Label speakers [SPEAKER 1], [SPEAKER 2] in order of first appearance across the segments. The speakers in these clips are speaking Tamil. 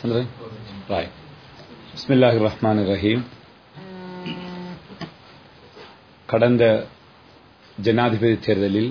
[SPEAKER 1] Something? Right. பிஸ்மில்லாஹி ரஹ்மான் ரஹீம் கடந்த ஜனாதிபதி தேர்தலில்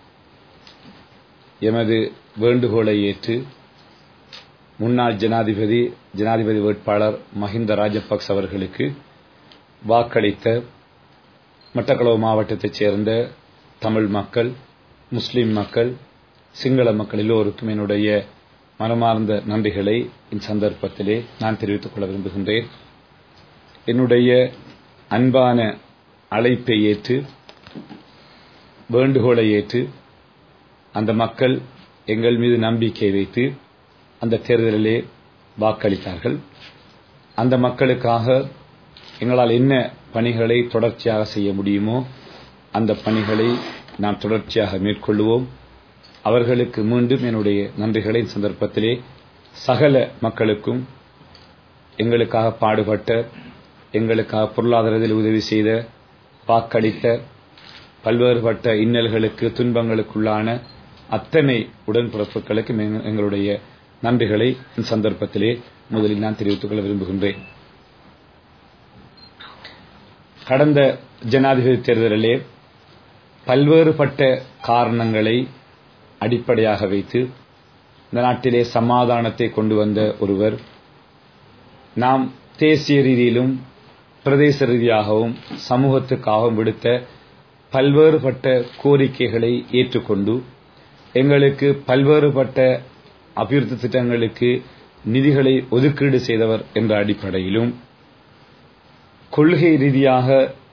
[SPEAKER 1] எமது வேண்டுகோளை ஏற்று முன்னாள் ஜனாதிபதி ஜனாதிபதி வேட்பாளர் மஹிந்த ராஜபக்ஸ் அவர்களுக்கு வாக்களித்த மட்டக்களவு மாவட்டத்தைச் சேர்ந்த தமிழ் மக்கள் முஸ்லிம் மக்கள் சிங்கள மக்கள் எல்லோருக்கும் என்னுடைய மனமார்ந்த நன்றிகளை இந்த சந்தர்ப்பத்திலே நான் தெரிவித்துக் கொள்ள விரும்புகின்றேன் என்னுடைய அன்பான அழைப்பை ஏற்று வேண்டுகோளை ஏற்று அந்த மக்கள் எங்கள் மீது நம்பிக்கை வைத்து அந்த தேர்தலிலே வாக்களித்தார்கள் அந்த மக்களுக்காக எங்களால் என்ன பணிகளை தொடர்ச்சியாக செய்ய முடியுமோ அந்த பணிகளை நாம் தொடர்ச்சியாக மேற்கொள்வோம் அவர்களுக்கு மீண்டும் என்னுடைய நன்றிகளை இந்த சந்தர்ப்பத்திலே சகல மக்களுக்கும் எங்களுக்காக பாடுபட்ட எங்களுக்காக பொருளாதாரத்தில் உதவி செய்த வாக்களித்த பல்வேறுபட்ட இன்னல்களுக்கு துன்பங்களுக்குள்ளான அத்தனை உடன்பிறப்புகளுக்கு எங்களுடைய நன்றிகளை இந்த சந்தர்ப்பத்திலே முதலில் நான் தெரிவித்துக் கொள்ள விரும்புகின்றேன் கடந்த ஜனாதிபதி தேர்தலிலே பல்வேறுபட்ட காரணங்களை அடிப்படையாக வைத்து இந்த நாட்டிலே சமாதானத்தை கொண்டு வந்த ஒருவர் நாம் தேசிய ரீதியிலும் பிரதேச ரீதியாகவும் சமூகத்துக்காகவும் விடுத்த பல்வேறுபட்ட கோரிக்கைகளை ஏற்றுக்கொண்டு எங்களுக்கு பல்வேறுபட்ட அபிவிருத்தி திட்டங்களுக்கு நிதிகளை ஒதுக்கீடு செய்தவர் என்ற அடிப்படையிலும் கொள்கை ரீதியாக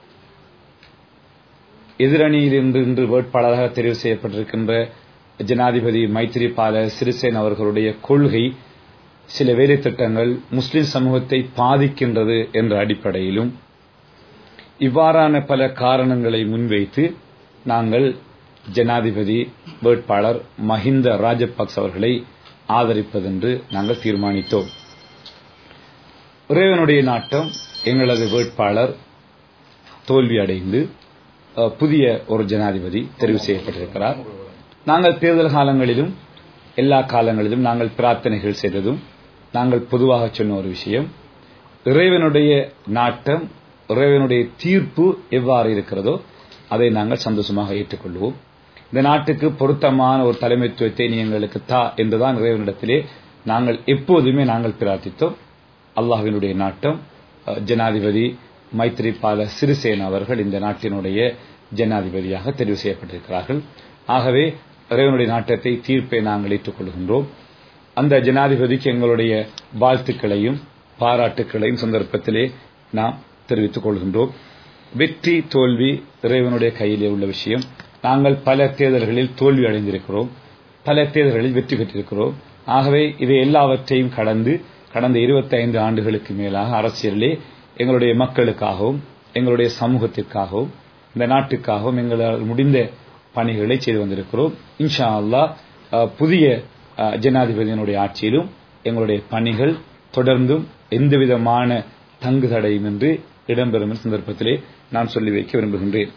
[SPEAKER 1] எதிரணியில் இன்று வேட்பாளராக தெரிவு செய்யப்பட்டிருக்கின்ற ஜனாதிபதி மைத்திரிபால சிறிசேன் அவர்களுடைய கொள்கை சில வேலை திட்டங்கள் முஸ்லிம் சமூகத்தை பாதிக்கின்றது என்ற அடிப்படையிலும் இவ்வாறான பல காரணங்களை முன்வைத்து நாங்கள் ஜனாதிபதி வேட்பாளர் மஹிந்த ராஜபக்ஸ் அவர்களை ஆதரிப்பதென்று நாங்கள் தீர்மானித்தோம் இறைவனுடைய நாட்டம் எங்களது வேட்பாளர் தோல்வியடைந்து புதிய ஒரு ஜனாதிபதி தெரிவு செய்யப்பட்டிருக்கிறார் நாங்கள் தேர்தல் காலங்களிலும் எல்லா காலங்களிலும் நாங்கள் பிரார்த்தனைகள் செய்ததும் நாங்கள் பொதுவாக சொன்ன ஒரு விஷயம் இறைவனுடைய நாட்டம் இறைவனுடைய தீர்ப்பு எவ்வாறு இருக்கிறதோ அதை நாங்கள் சந்தோஷமாக ஏற்றுக்கொள்வோம் இந்த நாட்டுக்கு பொருத்தமான ஒரு தலைமைத்துவத்தை நீ எங்களுக்கு தா என்றுதான் இறைவனிடத்திலே நாங்கள் எப்போதுமே நாங்கள் பிரார்த்தித்தோம் அல்லாஹினுடைய நாட்டம் ஜனாதிபதி மைத்ரிபால சிறிசேன அவர்கள் இந்த நாட்டினுடைய ஜனாதிபதியாக தெரிவு செய்யப்பட்டிருக்கிறார்கள் ஆகவே இறைவனுடைய நாட்டத்தை தீர்ப்பை நாங்கள் ஏற்றுக்கொள்கின்றோம் அந்த ஜனாதிபதிக்கு எங்களுடைய வாழ்த்துக்களையும் பாராட்டுக்களையும் சந்தர்ப்பத்திலே நாம் தெரிவித்துக் கொள்கின்றோம் வெற்றி தோல்வி இறைவனுடைய கையிலே உள்ள விஷயம் நாங்கள் பல தேர்தல்களில் தோல்வி அடைந்திருக்கிறோம் பல தேர்தல்களில் வெற்றி பெற்றிருக்கிறோம் ஆகவே இவை எல்லாவற்றையும் கடந்து கடந்த இருபத்தி ஐந்து ஆண்டுகளுக்கு மேலாக அரசியலிலே எங்களுடைய மக்களுக்காகவும் எங்களுடைய சமூகத்திற்காகவும் இந்த நாட்டுக்காகவும் எங்களால் முடிந்த பணிகளை செய்து வந்திருக்கிறோம் இன்ஷா அல்லா புதிய ஜனாதிபதியினுடைய ஆட்சியிலும் எங்களுடைய பணிகள் தொடர்ந்தும் எந்தவிதமான தங்கு தடையும் என்று இடம்பெறும் சந்தர்ப்பத்திலே நான் சொல்லி வைக்க விரும்புகின்றேன்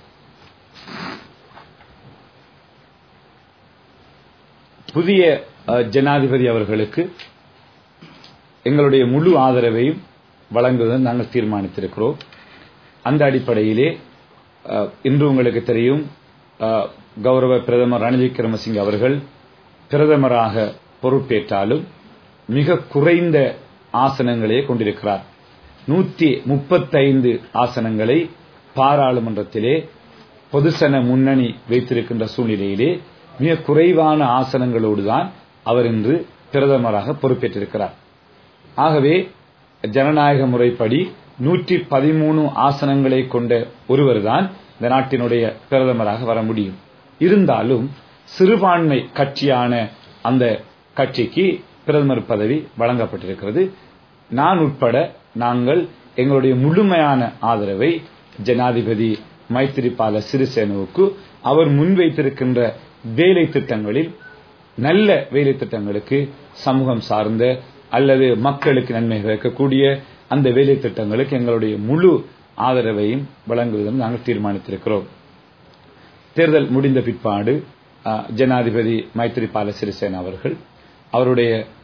[SPEAKER 1] புதிய ஜனாதிபதி அவர்களுக்கு எங்களுடைய முழு ஆதரவையும் வழங்குவதை நாங்கள் தீர்மானித்திருக்கிறோம் அந்த அடிப்படையிலே இன்று உங்களுக்கு தெரியும் கௌரவ பிரதமர் ரணில் விக்ரமசிங்க அவர்கள் பிரதமராக பொறுப்பேற்றாலும் மிக குறைந்த ஆசனங்களே கொண்டிருக்கிறார் நூத்தி முப்பத்தைந்து ஆசனங்களை பாராளுமன்றத்திலே பொதுசன முன்னணி வைத்திருக்கின்ற சூழ்நிலையிலே மிக குறைவான ஆசனங்களோடுதான் அவர் இன்று பிரதமராக பொறுப்பேற்றிருக்கிறார் ஆகவே ஜனநாயக முறைப்படி நூற்றி பதிமூணு ஆசனங்களை கொண்ட ஒருவர்தான் இந்த நாட்டினுடைய பிரதமராக வர முடியும் இருந்தாலும் சிறுபான்மை கட்சியான அந்த கட்சிக்கு பிரதமர் பதவி வழங்கப்பட்டிருக்கிறது நான் உட்பட நாங்கள் எங்களுடைய முழுமையான ஆதரவை ஜனாதிபதி மைத்திரிபால சிறிசேனுவுக்கு அவர் முன்வைத்திருக்கின்ற வேலை திட்டங்களில் நல்ல வேலை திட்டங்களுக்கு சமூகம் சார்ந்த அல்லது மக்களுக்கு நன்மை வைக்கக்கூடிய அந்த வேலை திட்டங்களுக்கு எங்களுடைய முழு ஆதரவையும் வழங்குவதும் நாங்கள் தீர்மானித்திருக்கிறோம் தேர்தல் முடிந்த பிற்பாடு ஜனாதிபதி மைத்திரிபால சிறிசேனா அவர்கள் அவருடைய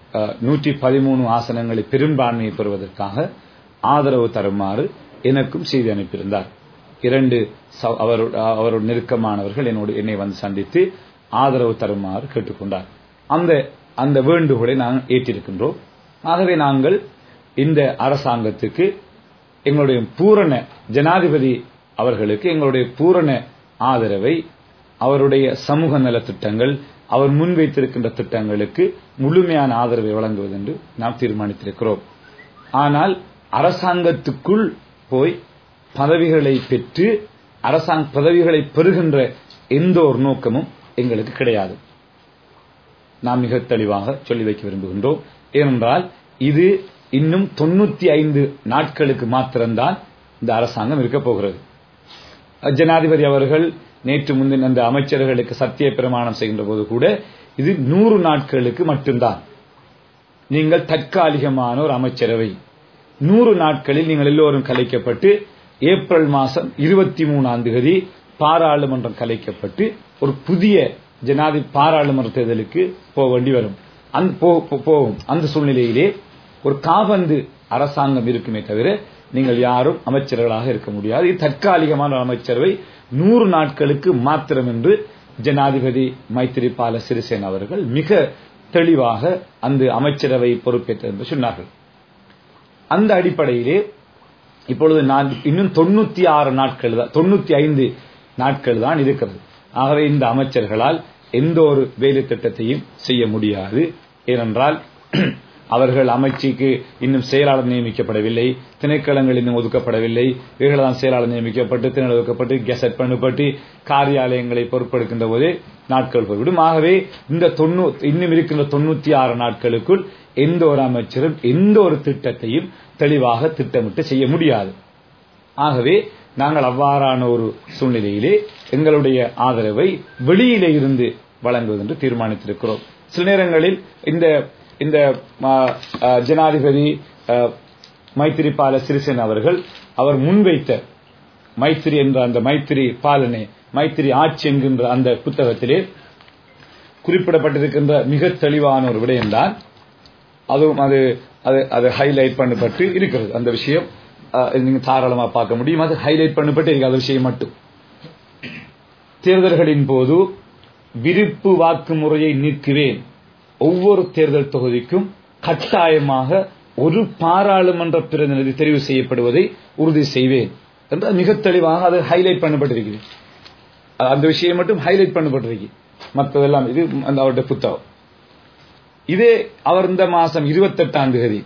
[SPEAKER 1] நூற்றி பதிமூணு ஆசனங்களை பெரும்பான்மையை பெறுவதற்காக ஆதரவு தருமாறு எனக்கும் செய்தி அனுப்பியிருந்தார் இரண்டு அவரோட நெருக்கமானவர்கள் என்னோடு என்னை வந்து சந்தித்து ஆதரவு தருமாறு கேட்டுக்கொண்டார் அந்த அந்த வேண்டுகோளை நாங்கள் ஏற்றிருக்கின்றோம் ஆகவே நாங்கள் இந்த அரசாங்கத்துக்கு எங்களுடைய பூரண ஜனாதிபதி அவர்களுக்கு எங்களுடைய பூரண ஆதரவை அவருடைய சமூக நல திட்டங்கள் அவர் முன்வைத்திருக்கின்ற திட்டங்களுக்கு முழுமையான ஆதரவை வழங்குவது என்று நாம் தீர்மானித்திருக்கிறோம் ஆனால் அரசாங்கத்துக்குள் போய் பதவிகளை பெற்று அரசாங்க பதவிகளை பெறுகின்ற எந்த ஒரு நோக்கமும் எங்களுக்கு கிடையாது நாம் மிக தெளிவாக சொல்லி வைக்க விரும்புகின்றோம் ஏனென்றால் இது இன்னும் தொண்ணூத்தி ஐந்து நாட்களுக்கு மாத்திரம்தான் இந்த அரசாங்கம் இருக்க போகிறது ஜனாதிபதி அவர்கள் நேற்று முன்தின அந்த அமைச்சர்களுக்கு சத்திய பிரமாணம் செய்கின்ற போது கூட இது நூறு நாட்களுக்கு மட்டும்தான் நீங்கள் தற்காலிகமான ஒரு அமைச்சரவை நூறு நாட்களில் நீங்கள் எல்லோரும் கலைக்கப்பட்டு ஏப்ரல் மாதம் இருபத்தி மூணாம் தேதி பாராளுமன்றம் கலைக்கப்பட்டு ஒரு புதிய ஜனாதி பாராளுமன்ற தேர்தலுக்கு போக வேண்டி வரும் அந்த போகும் அந்த சூழ்நிலையிலே ஒரு காபந்து அரசாங்கம் இருக்குமே தவிர நீங்கள் யாரும் அமைச்சர்களாக இருக்க முடியாது இது தற்காலிகமான அமைச்சரவை நூறு நாட்களுக்கு மாத்திரம் என்று ஜனாதிபதி மைத்திரிபால சிறிசேன அவர்கள் மிக தெளிவாக அந்த அமைச்சரவை பொறுப்பேற்றார் என்று சொன்னார்கள் அந்த அடிப்படையிலே இப்பொழுது நான் இன்னும் தொண்ணூத்தி ஆறு நாட்கள் தான் தொண்ணூத்தி ஐந்து நாட்கள் தான் இருக்கிறது ஆகவே இந்த அமைச்சர்களால் எந்த ஒரு வேலை திட்டத்தையும் செய்ய முடியாது ஏனென்றால் அவர்கள் அமைச்சுக்கு இன்னும் செயலாளர் நியமிக்கப்படவில்லை திணைக்களங்கள் இன்னும் ஒதுக்கப்படவில்லை இவர்கள்தான் செயலாளர் நியமிக்கப்பட்டு திணை ஒதுக்கப்பட்டு கெசட் பண்ணப்பட்டு காரியாலயங்களை பொறுப்பெடுக்கின்ற போதே நாட்கள் போய்விடும் ஆகவே இந்த தொண்ணூ இன்னும் இருக்கின்ற தொண்ணூத்தி ஆறு நாட்களுக்குள் எந்த ஒரு அமைச்சரும் எந்த ஒரு திட்டத்தையும் தெளிவாக திட்டமிட்டு செய்ய முடியாது ஆகவே நாங்கள் அவ்வாறான ஒரு சூழ்நிலையிலே எங்களுடைய ஆதரவை வெளியிலே இருந்து வழங்குவது என்று தீர்மானித்திருக்கிறோம் சில நேரங்களில் இந்த இந்த ஜனாதிபதி மைத்திரிபால சிறிசேன அவர்கள் அவர் முன்வைத்த மைத்திரி என்ற அந்த மைத்திரி பாலனை மைத்திரி ஆட்சி என்கின்ற அந்த புத்தகத்திலே குறிப்பிடப்பட்டிருக்கின்ற மிக தெளிவான ஒரு விடயம்தான் அதுவும் அது அது அது ஹைலைட் பண்ணப்பட்டு இருக்கிறது அந்த விஷயம் நீங்க தாராளமா பார்க்க முடியும் அது ஹைலைட் பண்ணப்பட்டு இருக்கு அந்த விஷயம் மட்டும் தேர்தல்களின் போது விருப்பு வாக்கு முறையை நீக்குவேன் ஒவ்வொரு தேர்தல் தொகுதிக்கும் கட்டாயமாக ஒரு பாராளுமன்ற பிரதிநிதி தெரிவு செய்யப்படுவதை உறுதி செய்வேன் என்று மிக தெளிவாக அது ஹைலைட் பண்ணப்பட்டிருக்கிறது அந்த விஷயம் மட்டும் ஹைலைட் பண்ணப்பட்டிருக்கு மற்றதெல்லாம் இது அந்த அவருடைய புத்தகம் இதே அவர் இந்த மாசம் இருபத்தெட்டாம் தேதி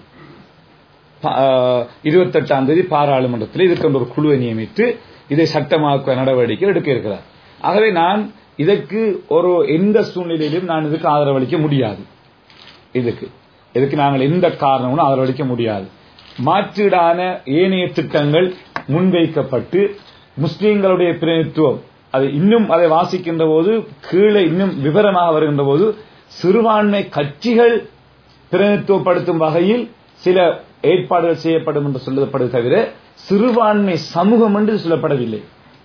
[SPEAKER 1] இருபத்தெட்டாம் தேதி பாராளுமன்றத்தில் இதுக்கு ஒரு குழுவை நியமித்து இதை சட்டமாக்க நடவடிக்கை எடுக்க இருக்கிறார் ஆகவே நான் இதற்கு ஒரு எந்த சூழ்நிலையிலும் நான் இதுக்கு ஆதரவளிக்க முடியாது இதுக்கு இதுக்கு நாங்கள் எந்த காரணமும் ஆதரவளிக்க முடியாது மாற்றீடான ஏனைய திட்டங்கள் முன்வைக்கப்பட்டு முஸ்லீம்களுடைய பிரதிநிதித்துவம் அது இன்னும் அதை வாசிக்கின்ற போது கீழே இன்னும் விவரமாக வருகின்ற போது சிறுபான்மை கட்சிகள் பிரதிநிதித்துவப்படுத்தும் வகையில் சில ஏற்பாடுகள் செய்யப்படும் என்று சொல்லப்படுவது தவிர சிறுபான்மை சமூகம் என்று சொல்லப்படவில்லை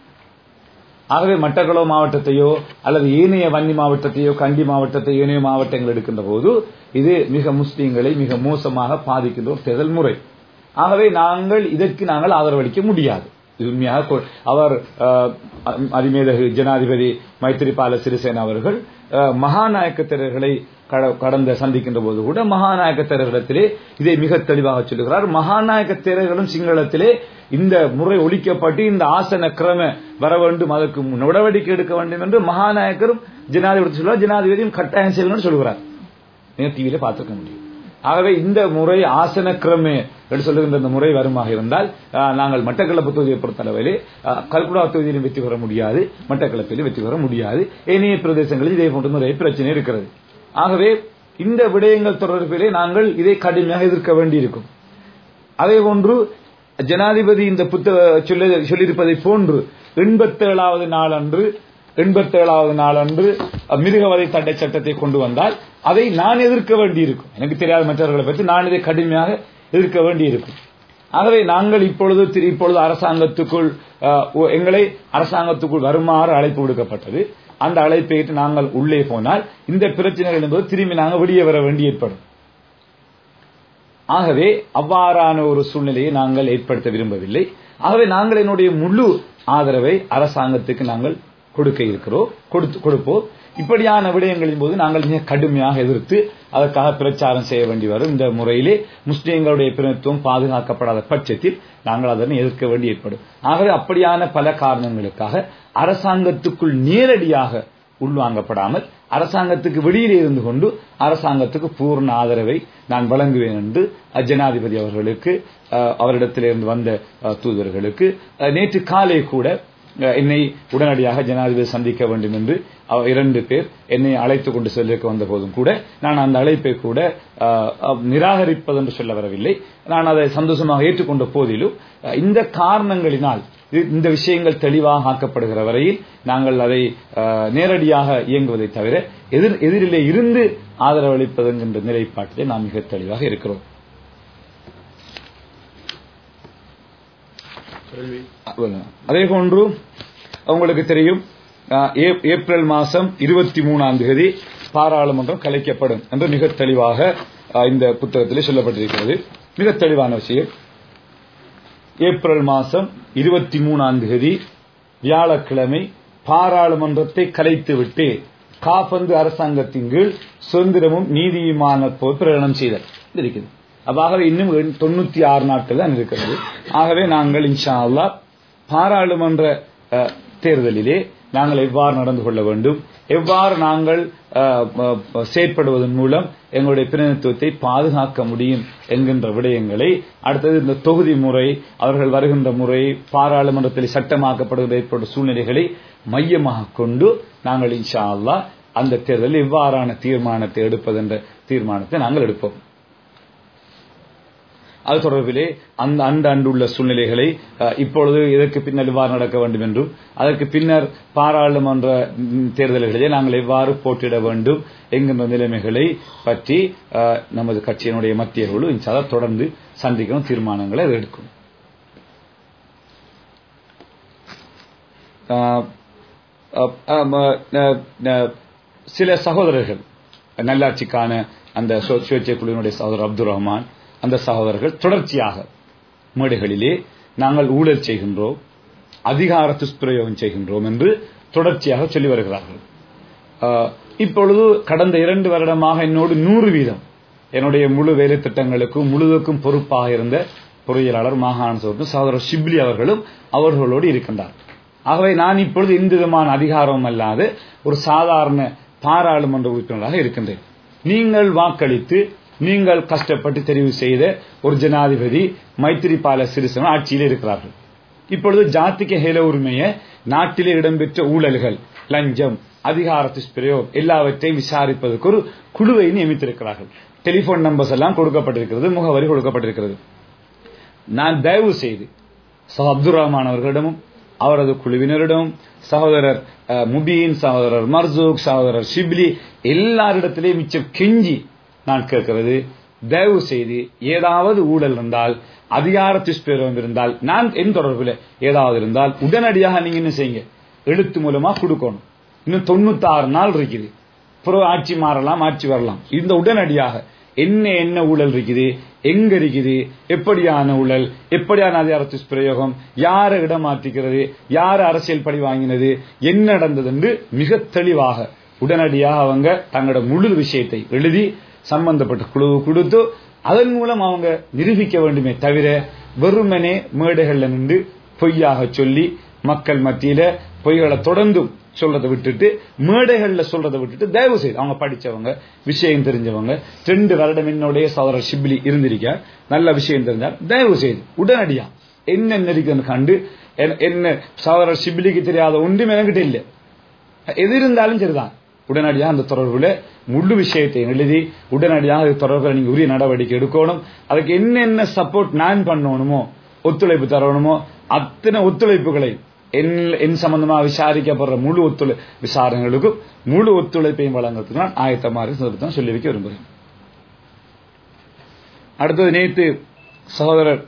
[SPEAKER 1] ஆகவே மட்டக்களோ மாவட்டத்தையோ அல்லது ஏனைய வன்னி மாவட்டத்தையோ கண்டி மாவட்டத்தையோ ஏனைய மாவட்டங்கள் எடுக்கின்ற போது இது மிக முஸ்லீம்களை மிக மோசமாக பாதிக்கின்ற ஒரு தேர்தல் முறை ஆகவே நாங்கள் இதற்கு நாங்கள் ஆதரவளிக்க முடியாது உண்மையாக அவர் அதிமேதகு ஜனாதிபதி மைத்திரிபால சிறிசேன அவர்கள் மகாநாயக்க தேரர்களை கடந்த சந்திக்கின்ற போது கூட மகாநாயக்க தேரர்களிடத்திலே இதை மிக தெளிவாக சொல்லுகிறார் மகாநாயக்க தேரர்களும் சிங்களத்திலே இந்த முறை ஒழிக்கப்பட்டு இந்த ஆசன கிரம வர வேண்டும் அதற்கு நடவடிக்கை எடுக்க வேண்டும் என்று மகாநாயக்கரும் ஜனாதிபதி சொல்வார் ஜனாதிபதியும் கட்டாயம் செய்யணும்னு சொல்லுகிறார் நீங்க டிவியில பார்த்துக்க முடியும் ஆகவே இந்த முறை ஆசன கிரமே என்று சொல்லுகின்ற இந்த முறை வருமாக இருந்தால் நாங்கள் மட்டக்களப்பு தொகுதியை பொறுத்தளவிலே கல்குடா தொகுதியிலும் வெற்றி பெற முடியாது மட்டக்களப்பிலும் வெற்றி பெற முடியாது ஏனைய பிரதேசங்களில் இதே போன்ற முறை பிரச்சனை இருக்கிறது ஆகவே இந்த விடயங்கள் தொடர்பிலே நாங்கள் இதை கடுமையாக எதிர்க்க வேண்டியிருக்கும் அதே போன்று ஜனாதிபதி இந்த புத்தக சொல்லியிருப்பதை போன்று எண்பத்தேழாவது நாளன்று எண்பத்தேழாவது நாளன்று மிருகவதை தடை சட்டத்தை கொண்டு வந்தால் அதை நான் எதிர்க்க வேண்டியிருக்கும் எனக்கு தெரியாத மற்றவர்களை பற்றி நான் இதை கடுமையாக எதிர்க்க வேண்டியிருக்கும் ஆகவே நாங்கள் இப்பொழுது இப்பொழுது அரசாங்கத்துக்குள் எங்களை அரசாங்கத்துக்குள் வருமாறு அழைப்பு விடுக்கப்பட்டது அந்த அழைப்பை நாங்கள் உள்ளே போனால் இந்த பிரச்சனைகள் என்பது திரும்பி நாங்கள் வெளியே வர வேண்டி ஏற்படும் ஆகவே அவ்வாறான ஒரு சூழ்நிலையை நாங்கள் ஏற்படுத்த விரும்பவில்லை ஆகவே நாங்கள் என்னுடைய முழு ஆதரவை அரசாங்கத்துக்கு நாங்கள் கொடுக்க இருக்கிறோம் கொடுத்து கொடுப்போம் இப்படியான விடயங்களின் போது நாங்கள் மிக கடுமையாக எதிர்த்து அதற்காக பிரச்சாரம் செய்ய வேண்டி வரும் இந்த முறையிலே முஸ்லிம்களுடைய பிரதித்துவம் பாதுகாக்கப்படாத பட்சத்தில் நாங்கள் அதனை எதிர்க்க வேண்டி ஏற்படும் ஆகவே அப்படியான பல காரணங்களுக்காக அரசாங்கத்துக்குள் நேரடியாக உள்வாங்கப்படாமல் அரசாங்கத்துக்கு வெளியிலே இருந்து கொண்டு அரசாங்கத்துக்கு பூர்ண ஆதரவை நான் வழங்குவேன் என்று ஜனாதிபதி அவர்களுக்கு அவரிடத்திலிருந்து வந்த தூதர்களுக்கு நேற்று காலை கூட என்னை உடனடியாக ஜனாதிபதி சந்திக்க வேண்டும் என்று இரண்டு பேர் என்னை அழைத்துக் கொண்டு செல்லிருக்க வந்த போதும் கூட நான் அந்த அழைப்பை கூட நிராகரிப்பது என்று சொல்ல வரவில்லை நான் அதை சந்தோஷமாக ஏற்றுக்கொண்ட போதிலும் இந்த காரணங்களினால் இந்த விஷயங்கள் தெளிவாக ஆக்கப்படுகிற வரையில் நாங்கள் அதை நேரடியாக இயங்குவதை தவிர எதிர் எதிரிலே இருந்து ஆதரவளிப்பது என்கின்ற நிலைப்பாட்டிலே நாம் மிக தெளிவாக இருக்கிறோம் அதே போன்று உங்களுக்கு தெரியும் ஏப்ரல் மாதம் இருபத்தி மூணாம் தேதி பாராளுமன்றம் கலைக்கப்படும் என்று மிக தெளிவாக இந்த புத்தகத்திலே சொல்லப்பட்டிருக்கிறது மிக தெளிவான விஷயம் ஏப்ரல் மாதம் இருபத்தி மூணாம் தேதி வியாழக்கிழமை பாராளுமன்றத்தை கலைத்துவிட்டு காபந்து அரசாங்கத்தின் கீழ் சுதந்திரமும் நீதியுமான பிரகடனம் செய்தல் இருக்கிறது ஆகவே இன்னும் தொண்ணூத்தி ஆறு நாட்கள் தான் இருக்கிறது ஆகவே நாங்கள் இன்ஷா அல்லா பாராளுமன்ற தேர்தலிலே நாங்கள் எவ்வாறு நடந்து கொள்ள வேண்டும் எவ்வாறு நாங்கள் செயற்படுவதன் மூலம் எங்களுடைய பிரதிநிதித்துவத்தை பாதுகாக்க முடியும் என்கின்ற விடயங்களை அடுத்தது இந்த தொகுதி முறை அவர்கள் வருகின்ற முறை பாராளுமன்றத்தில் சட்டமாக்கப்படுகிற ஏற்பட்ட சூழ்நிலைகளை மையமாக கொண்டு நாங்கள் இன்ஷா அல்லா அந்த தேர்தலில் எவ்வாறான தீர்மானத்தை எடுப்பது என்ற தீர்மானத்தை நாங்கள் எடுப்போம் அது தொடர்பிலே அந்த அந்த அண்டுள்ள சூழ்நிலைகளை இப்பொழுது இதற்கு பின்னர் எவ்வாறு நடக்க வேண்டும் என்றும் அதற்கு பின்னர் பாராளுமன்ற தேர்தல்களிலே நாங்கள் எவ்வாறு போட்டியிட வேண்டும் என்கின்ற நிலைமைகளை பற்றி நமது கட்சியினுடைய மத்திய குழு இன்சாத தொடர்ந்து சந்திக்கும் தீர்மானங்களை அது எடுக்கும் சில சகோதரர்கள் நல்லாட்சிக்கான அந்த சுயேட்சை குழுவினுடைய சகோதரர் அப்துல் ரஹ்மான் அந்த சகோதரர்கள் தொடர்ச்சியாக மேடைகளிலே நாங்கள் ஊழல் செய்கின்றோம் அதிகார துஷ்பிரயோகம் செய்கின்றோம் என்று தொடர்ச்சியாக சொல்லி வருகிறார்கள் இப்பொழுது கடந்த இரண்டு வருடமாக என்னோடு நூறு வீதம் என்னுடைய முழு வேலை திட்டங்களுக்கும் முழுவதுக்கும் பொறுப்பாக இருந்த பொறியியலாளர் மாகாண சோதரும் சகோதரர் ஷிப்லி அவர்களும் அவர்களோடு இருக்கின்றார் ஆகவே நான் இப்பொழுது எந்த விதமான அதிகாரம் அல்லாத ஒரு சாதாரண பாராளுமன்ற உறுப்பினராக இருக்கின்றேன் நீங்கள் வாக்களித்து நீங்கள் கஷ்டப்பட்டு தெரிவு செய்த ஒரு ஜனாதிபதி மைத்திரிபால சிறிசேன ஆட்சியில் இருக்கிறார்கள் இப்பொழுது ஜாத்திக ஹேல உரிமையை நாட்டிலே இடம்பெற்ற ஊழல்கள் லஞ்சம் அதிகார துஷ்பிரயோகம் எல்லாவற்றையும் விசாரிப்பதற்கு ஒரு குழுவை நியமித்திருக்கிறார்கள் டெலிபோன் நம்பர்ஸ் எல்லாம் கொடுக்கப்பட்டிருக்கிறது முகவரி கொடுக்கப்பட்டிருக்கிறது நான் தயவு செய்து சஹ் அப்துல் ரஹ்மான் அவர்களிடமும் அவரது குழுவினரிடமும் சகோதரர் முபீன் சகோதரர் மர்சூக் சகோதரர் ஷிப்லி எல்லாரிடத்திலேயும் மிச்சம் கெஞ்சி நான் கேட்கிறது தயவு செய்து ஏதாவது ஊழல் இருந்தால் அதிகார துஷ்பிரயோகம் இருந்தால் நான் என் தொடர்பில் ஏதாவது இருந்தால் உடனடியாக நீங்க என்ன செய்யுங்க எழுத்து மூலமா கொடுக்கணும் இன்னும் தொண்ணூத்தி ஆறு நாள் இருக்குது பிறகு ஆட்சி மாறலாம் ஆட்சி வரலாம் இந்த உடனடியாக என்ன என்ன ஊழல் இருக்குது எங்க இருக்குது எப்படியான ஊழல் எப்படியான அதிகார துஷ்பிரயோகம் யாரை இடமாற்றிக்கிறது யார் அரசியல் படி வாங்கினது என்ன நடந்தது என்று மிக தெளிவாக உடனடியாக அவங்க தங்களோட முழு விஷயத்தை எழுதி சம்பந்தப்பட்ட குழுவு கொடுத்து அதன் மூலம் அவங்க நிரூபிக்க வேண்டுமே தவிர வெறுமனே மேடைகள்ல நின்று பொய்யாக சொல்லி மக்கள் மத்தியில பொய்களை தொடர்ந்தும் சொல்றதை விட்டுட்டு மேடைகள்ல சொல்றதை விட்டுட்டு தயவு செய்து அவங்க படிச்சவங்க விஷயம் தெரிஞ்சவங்க ரெண்டு வருடம் என்னுடைய சகோதரர் ஷிப்லி இருந்திருக்க நல்ல விஷயம் தெரிஞ்சால் தயவு செய்து உடனடியா என்ன நெருக்கன்னு கண்டு என்ன சகோதரர் ஷிப்லிக்கு தெரியாத ஒன்றும் என்கிட்ட இல்லை எது இருந்தாலும் சரிதான் உடனடியாக அந்த தொடர்புல முழு விஷயத்தை எழுதி உடனடியாக அது தொடர்பில் நீங்க உரிய நடவடிக்கை எடுக்கணும் அதுக்கு என்னென்ன சப்போர்ட் நான் பண்ணணுமோ ஒத்துழைப்பு தரணுமோ அத்தனை ஒத்துழைப்புகளை என் சம்பந்தமா விசாரிக்கப்படுற முழு ஒத்துழை விசாரணைகளுக்கும் முழு ஒத்துழைப்பையும் வழங்குறதுக்கு நான் ஆயத்தமாக சொல்லி வைக்க விரும்புகிறேன் அடுத்தது நேற்று சகோதரர்